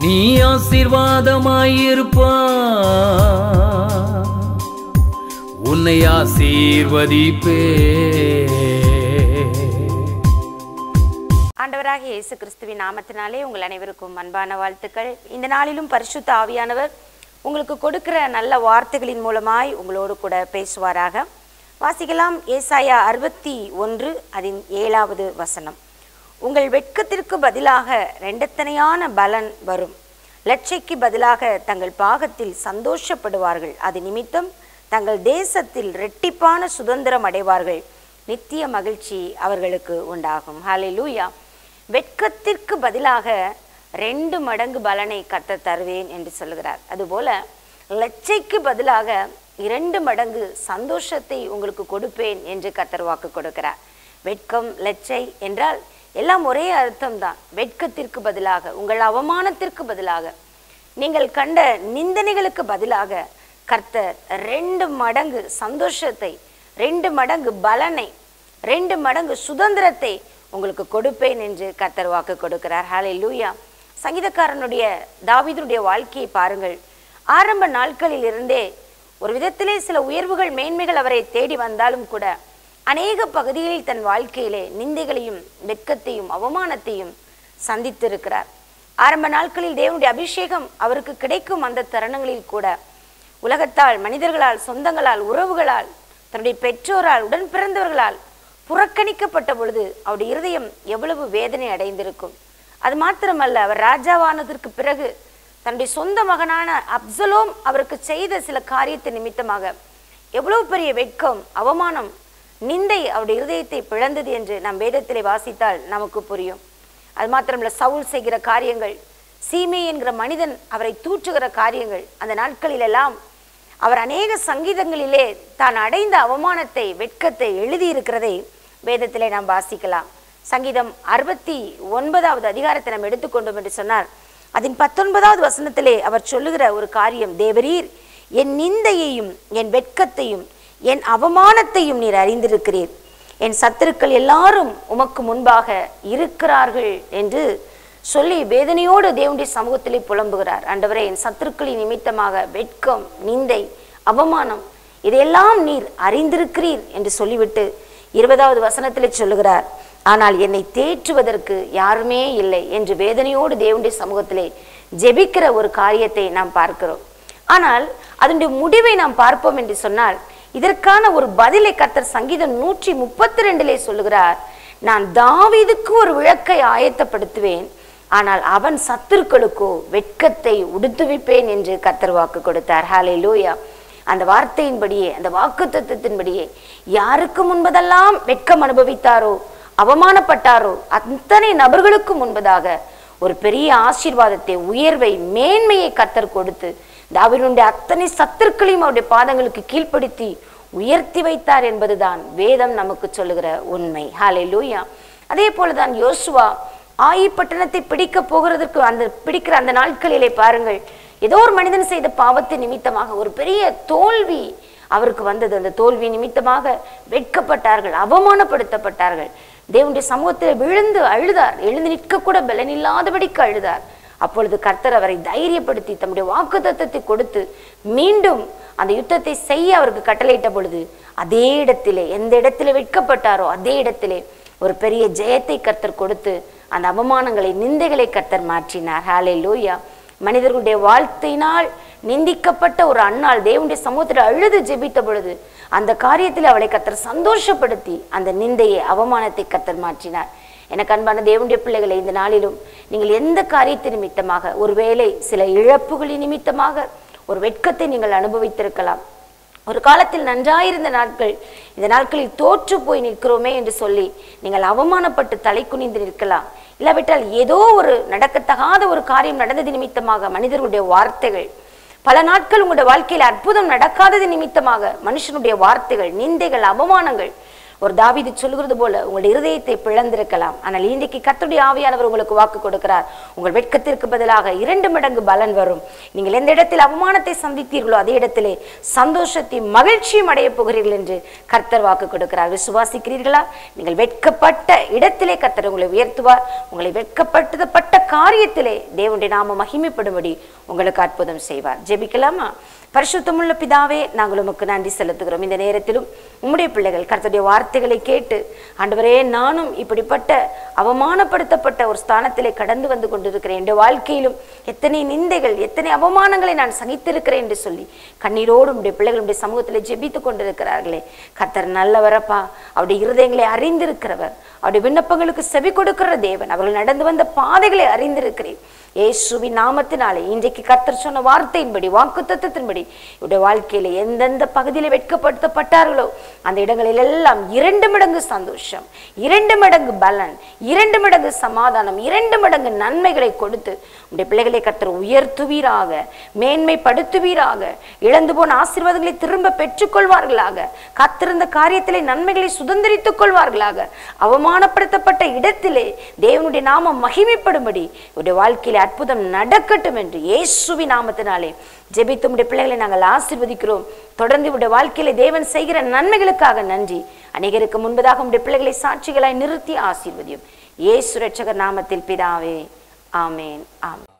நீ ஆசீர்வாதமாயிருப்பா உன்னை ஆசீர்வதிப்பே ஆண்டவராக இயேசு கிறிஸ்துவின் நாமத்தினாலே உங்கள் அனைவருக்கும் அன்பான வாழ்த்துக்கள் இந்த நாளிலும் பரிசுத்த ஆவியானவர் உங்களுக்கு கொடுக்கிற நல்ல வார்த்தைகளின் மூலமாய் உங்களோடு கூட பேசுவாராக வாசிக்கலாம் ஏசாயா அறுபத்தி ஒன்று அதன் ஏழாவது வசனம் உங்கள் வெட்கத்திற்கு பதிலாக ரெண்டத்தனையான பலன் வரும் லட்சைக்கு பதிலாக தங்கள் பாகத்தில் சந்தோஷப்படுவார்கள் அது நிமித்தம் தங்கள் தேசத்தில் ரெட்டிப்பான சுதந்திரம் அடைவார்கள் நித்திய மகிழ்ச்சி அவர்களுக்கு உண்டாகும் ஹalleluya வெட்கத்திற்கு பதிலாக ரெண்டு மடங்கு பலனை கத்த தருவேன் என்று சொல்லுகிறார் அதுபோல லட்சைக்கு பதிலாக இரண்டு மடங்கு சந்தோஷத்தை உங்களுக்கு கொடுப்பேன் என்று கத்தர் வாக்கு கொடுக்கிறார் வெட்கம் லட்சை என்றால் எல்லாம் ஒரே அர்த்தம்தான் வெட்கத்திற்கு பதிலாக உங்கள் அவமானத்திற்கு பதிலாக நீங்கள் கண்ட நிந்தனைகளுக்கு பதிலாக கர்த்தர் ரெண்டு மடங்கு சந்தோஷத்தை ரெண்டு மடங்கு பலனை ரெண்டு மடங்கு சுதந்திரத்தை உங்களுக்கு கொடுப்பேன் என்று கர்த்தர் வாக்கு கொடுக்கிறார் ஹாலே லூயா சங்கீதக்காரனுடைய தாவீதுடைய வாழ்க்கையை பாருங்கள் ஆரம்ப நாட்களில் இருந்தே ஒரு விதத்திலே சில உயர்வுகள் மேன்மைகள் அவரை தேடி வந்தாலும் கூட அநேக பகுதிகளில் தன் வாழ்க்கையிலே நிந்தைகளையும் வெட்கத்தையும் அவமானத்தையும் சந்தித்திருக்கிறார் ஆரம்ப நாட்களில் தேவனுடைய அபிஷேகம் அவருக்கு கிடைக்கும் அந்த தருணங்களில் கூட உலகத்தால் மனிதர்களால் சொந்தங்களால் உறவுகளால் தன்னுடைய பெற்றோரால் உடன் பிறந்தவர்களால் புறக்கணிக்கப்பட்ட பொழுது அவருடைய இருதயம் எவ்வளவு வேதனை அடைந்திருக்கும் அது மாத்திரமல்ல அவர் ராஜாவானதற்கு பிறகு தன்னுடைய சொந்த மகனான அப்சலோம் அவருக்கு செய்த சில காரியத்தை நிமித்தமாக எவ்வளவு பெரிய வெட்கம் அவமானம் நிந்தை அவருடைய இருதயத்தை பிளந்தது என்று நாம் வேதத்திலே வாசித்தால் நமக்கு புரியும் அது மாத்திரமல்ல சவுல் செய்கிற காரியங்கள் சீமை என்கிற மனிதன் அவரை தூற்றுகிற காரியங்கள் அந்த நாட்களில் எல்லாம் அவர் அநேக சங்கீதங்களிலே தான் அடைந்த அவமானத்தை வெட்கத்தை எழுதியிருக்கிறதை வேதத்திலே நாம் வாசிக்கலாம் சங்கீதம் அறுபத்தி ஒன்பதாவது அதிகாரத்தை நாம் எடுத்துக்கொண்டோம் என்று சொன்னார் அதன் பத்தொன்பதாவது வசனத்திலே அவர் சொல்லுகிற ஒரு காரியம் தேவரீர் என் நிந்தையையும் என் வெட்கத்தையும் என் அவமானத்தையும் நீர் அறிந்திருக்கிறீர் என் சத்துருக்கள் எல்லாரும் உமக்கு முன்பாக இருக்கிறார்கள் என்று சொல்லி வேதனையோடு தேவனுடைய சமூகத்திலே புலம்புகிறார் ஆண்டவரே என் சத்துருக்களின் நிமித்தமாக வெட்கம் நிந்தை அவமானம் இதையெல்லாம் நீர் அறிந்திருக்கிறீர் என்று சொல்லிவிட்டு இருபதாவது வசனத்திலே சொல்லுகிறார் ஆனால் என்னை தேற்றுவதற்கு யாருமே இல்லை என்று வேதனையோடு தேவனுடைய சமூகத்திலே ஜெபிக்கிற ஒரு காரியத்தை நாம் பார்க்கிறோம் ஆனால் அதனுடைய முடிவை நாம் பார்ப்போம் என்று சொன்னால் இதற்கான ஒரு பதிலை கர்த்தர் சங்கீதம் நூற்றி முப்பத்தி ரெண்டிலே சொல்லுகிறார் நான் தாவீதுக்கு ஒரு விளக்கை ஆயத்தப்படுத்துவேன் ஆனால் அவன் சத்துருக்களுக்கோ வெட்கத்தை உடுத்துவிப்பேன் என்று கர்த்தர் வாக்கு கொடுத்தார் ஹாலே லூயா அந்த வார்த்தையின்படியே அந்த வாக்கு தத்துவத்தின்படியே யாருக்கு முன்பதெல்லாம் வெட்கம் அனுபவித்தாரோ அவமானப்பட்டாரோ அத்தனை நபர்களுக்கு முன்பதாக ஒரு பெரிய ஆசீர்வாதத்தை உயர்வை மேன்மையை கத்தர் கொடுத்து தாவீதுடைய அத்தனை சத்துருக்களையும் அவருடைய பாதங்களுக்கு கீழ்ப்படுத்தி உயர்த்தி வைத்தார் என்பதுதான் வேதம் நமக்கு சொல்லுகிற உண்மை ஹாலே லூயா அதே போலதான் யோசுவா ஆயி பட்டணத்தை பிடிக்க போகிறதற்கு அந்த பிடிக்கிற அந்த நாட்களிலே பாருங்கள் ஏதோ ஒரு மனிதன் செய்த பாவத்தை நிமித்தமாக ஒரு பெரிய தோல்வி அவருக்கு வந்தது அந்த தோல்வி நிமித்தமாக வெட்கப்பட்டார்கள் அவமானப்படுத்தப்பட்டார்கள் தேவனுடைய சமூகத்தில் விழுந்து அழுதார் எழுந்து நிற்க கூட பலனில்லாதபடிக்கு அழுதார் அப்பொழுது கர்த்தர் அவரை தைரியப்படுத்தி தம்முடைய வாக்கு தத்தத்தை கொடுத்து மீண்டும் அந்த யுத்தத்தை செய்ய அவருக்கு கட்டளையிட்ட பொழுது அதே இடத்திலே எந்த இடத்திலே வெட்கப்பட்டாரோ அதே இடத்திலே ஒரு பெரிய ஜெயத்தை கர்த்தர் கொடுத்து அந்த அவமானங்களை நிந்தைகளை கர்த்தர் மாற்றினார் ஹாலே லூயா மனிதர்களுடைய வாழ்த்தினால் நிந்திக்கப்பட்ட ஒரு அண்ணாள் தேவனுடைய சமூகத்தில் அழுது ஜெபித்த பொழுது அந்த காரியத்தில் அவளை கத்தர் சந்தோஷப்படுத்தி அந்த நிந்தையை அவமானத்தை கத்தர் மாற்றினார் எனக்கு அன்பான தேவனுடைய பிள்ளைகளை இந்த நாளிலும் நீங்கள் எந்த காரியத்தை நிமித்தமாக ஒருவேளை சில இழப்புகளின் நிமித்தமாக ஒரு வெட்கத்தை நீங்கள் அனுபவித்திருக்கலாம் ஒரு காலத்தில் நன்றாயிருந்த நாட்கள் இந்த நாட்களில் தோற்று போய் நிற்கிறோமே என்று சொல்லி நீங்கள் அவமானப்பட்டு தலை குனிந்து நிற்கலாம் இல்லாவிட்டால் ஏதோ ஒரு நடக்கத்தகாத ஒரு காரியம் நடந்தது நிமித்தமாக மனிதர்களுடைய வார்த்தைகள் பல நாட்கள் உங்களுடைய வாழ்க்கையில் அற்புதம் நடக்காதது நிமித்தமாக மனுஷனுடைய வார்த்தைகள் நிந்தைகள் அவமானங்கள் ஒரு தாவீது சொல்கிறது போல உங்களுடைய இருதயத்தை பிளந்திருக்கலாம் ஆனால் இன்றைக்கு கர்த்தருடைய ஆவியானவர் உங்களுக்கு வாக்கு கொடுக்கிறார் உங்கள் வெட்கத்திற்கு பதிலாக இரண்டு மடங்கு பலன் வரும் நீங்கள் எந்த இடத்தில் அவமானத்தை சந்தித்தீர்களோ அதே இடத்திலே சந்தோஷத்தையும் மகிழ்ச்சியும் அடைய போகிறீர்கள் என்று கர்த்தர் வாக்கு கொடுக்கிறார் விசுவாசிக்கிறீர்களா நீங்கள் வெட்கப்பட்ட இடத்திலே கர்த்தர் உங்களை உயர்த்துவார் உங்களை வெட்கப்பட்டப்பட்ட காரியத்திலே தேவனுடைய நாம மகிமைப்படும்படி உங்களுக்கு அற்புதம் செய்வார் ஜெபிக்கலாமா பரிசுத்தமுள்ள பிதாவே நாங்கள் உமக்கு நன்றி செலுத்துகிறோம் இந்த நேரத்திலும் உம்முடைய பிள்ளைகள் கர்த்தருடைய வார்த்தைகளை கேட்டு ஆண்டவரே நானும் இப்படிப்பட்ட அவமானப்படுத்தப்பட்ட ஒரு ஸ்தானத்திலே கடந்து வந்து கொண்டிருக்கிறேன் என் வாழ்க்கையிலும் எத்தனை நிந்தைகள் எத்தனை அவமானங்களை நான் சகித்திருக்கிறேன் என்று சொல்லி கண்ணீரோடு உடைய பிள்ளைகள் உடைய சமூகத்தில் ஜெபித்து கொண்டிருக்கிறார்களே கர்த்தர் நல்லவரப்பா அவருடைய இருதயங்களை அறிந்திருக்கிறவர் அவருடைய விண்ணப்பங்களுக்கு செவி கொடுக்கிற தேவன் அவர்கள் நடந்து வந்த பாதைகளை அறிந்திருக்கிறேன் இயேசுவின் நாமத்தினாலே இன்றைக்கு கர்த்தர் சொன்ன வார்த்தையின்படி வாக்குத்தத்தத்தின்படி இவருடைய வாழ்க்கையில எந்தெந்த பகுதியில் வெட்கப்படுத்தப்பட்டார்களோ அந்த இடங்களில் எல்லாம் இரண்டு மடங்கு சந்தோஷம் இரண்டு மடங்கு பலன் இரண்டு மடங்கு சமாதானம் இரண்டு மடங்கு நன்மைகளை கொடுத்து உடைய பிள்ளைகளை கர்த்தர் உயர்த்துவீராக மேன்மைப்படுத்துவீராக இழந்து போன ஆசீர்வாதங்களை திரும்ப பெற்றுக்கொள்வார்களாக காத்திருந்த காரியத்திலே நன்மைகளை சுதந்திரித்துக் கொள்வார்களாக அவமானப்படுத்தப்பட்ட இடத்திலே தேவனுடைய நாமம் மகிமைப்படும்படி உடைய வாழ்க்கையிலே அற்புதம் நடக்கட்டும் என்று இயேசுவி நாமத்தினாலே ஜெபித்து உடைய பிள்ளைகளை நாங்கள் ஆசீர்வதிக்கிறோம் தொடர்ந்து உடைய வாழ்க்கையிலே தேவன் செய்கிற நன்மைகளுக்காக நன்றி அநேகருக்கு முன்பதாக உடைய பிள்ளைகளை சாட்சிகளாய் நிறுத்தி ஆசீர்வதியும் இயேசு ரட்சகர் நாமத்தில் பிதாவே ஆமேன் ஆமென்